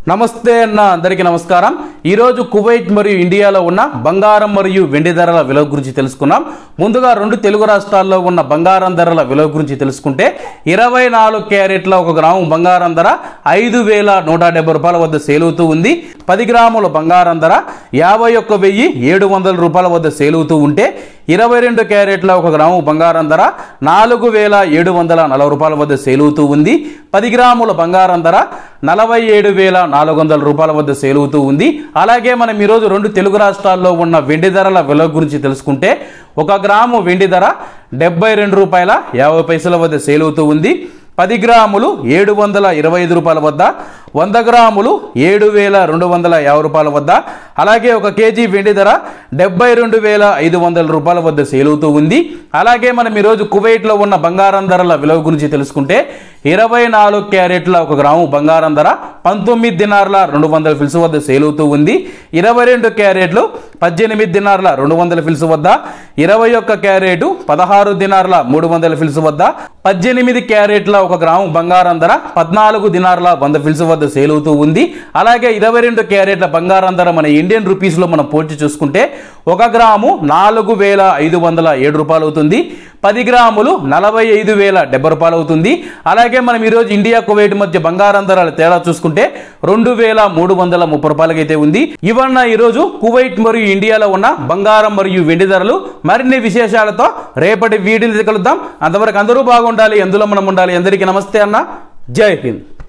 నమస్తే అన్న అందరికీ నమస్కారం ఈరోజు కువైట్ మరియు ఇండియాలో ఉన్న బంగారం మరియు వెండి ధరల విలువ గురించి తెలుసుకున్నాం ముందుగా రెండు తెలుగు రాష్ట్రాల్లో ఉన్న బంగారం ధరల విలువ గురించి తెలుసుకుంటే ఇరవై నాలుగు క్యారెట్ల ఒక గ్రాము బంగారం ధర ఐదు వేల నూట డెబ్బై రూపాయల వద్ద సేలుతూ ఉంది పది గ్రాముల బంగారం ధర యాభై ఒక్క వెయ్యి ఏడు వందల రూపాయల వద్ద సేలుతూ ఉంటే ఇరవై రెండు క్యారెట్ల ఒక గ్రాము బంగారం ధర నాలుగు వేల ఏడు వందల నలభై రూపాయల వద్ద సేలుతూ ఉంది పది గ్రాముల బంగారం ధర నలభై ఏడు వేల నాలుగు వందల రూపాయల వద్ద సేలుతూ ఉంది అలాగే మనం ఈరోజు రెండు తెలుగు రాష్ట్రాల్లో ఉన్న వెండి ధరల విలువ గురించి తెలుసుకుంటే ఒక గ్రాము వెండి ధర డెబ్బై రెండు రూపాయల యాభై పైసల వద్ద సేలుతూ ఉంది పది గ్రాములు ఏడు వందల ఇరవై ఐదు రూపాయల వద్ద వంద గ్రాములు ఏడు వేల రెండు వందల యాభై రూపాయల వద్ద అలాగే ఒక కేజీ వెండి ధర డెబ్బై రెండు వేల ఐదు వందల రూపాయల వద్ద సేలుతూ ఉంది అలాగే మనం ఈరోజు కువైట్లో ఉన్న బంగారం ధరల విలువ గురించి తెలుసుకుంటే ఇరవై నాలుగు క్యారెట్ల ఒక గ్రాము బంగారం ధర పంతొమ్మిది దినార్ల రెండు వందల ఫిల్స్ వద్ద సేలుతూ ఉంది ఇరవై రెండు క్యారెట్లు పద్దెనిమిది దినార్ల రెండు వందల ఫిల్స్ వద్ద ఇరవై ఒక్క క్యారెట్ పదహారు దినార్ల మూడు వందల ఫిల్స్ వద్ద పద్దెనిమిది క్యారెట్ల ఒక గ్రాము బంగారం ధర పద్నాలుగు దినార్ల వంద ఫిల్స్ వద్ద సేలుతూ ఉంది అలాగే ఇరవై రెండు క్యారెట్ల బంగారం ధర మన ఇండియన్ రూపీస్లో మనం పోల్చి చూసుకుంటే ఒక గ్రాము నాలుగు వేల ఐదు వందల ఏడు రూపాయలు అవుతుంది పది గ్రాములు నలభై ఐదు వేల డెబ్బై రూపాయలు అవుతుంది అలాగే మనం ఈరోజు ఇండియా కువైట్ మధ్య బంగారం ధరల తేడా చూసుకుంటే రెండు వేల మూడు వందల ముప్పై రూపాయలకి అయితే ఉంది ఇవన్న ఈరోజు కువైట్ మరియు ఇండియాలో ఉన్న బంగారం మరియు వెండి ధరలు మరిన్ని విశేషాలతో రేపటి వీడియోలు కలుద్దాం అంతవరకు అందరూ బాగుండాలి ఎందులో మనం ఉండాలి అందరికీ నమస్తే అన్న జై హింద్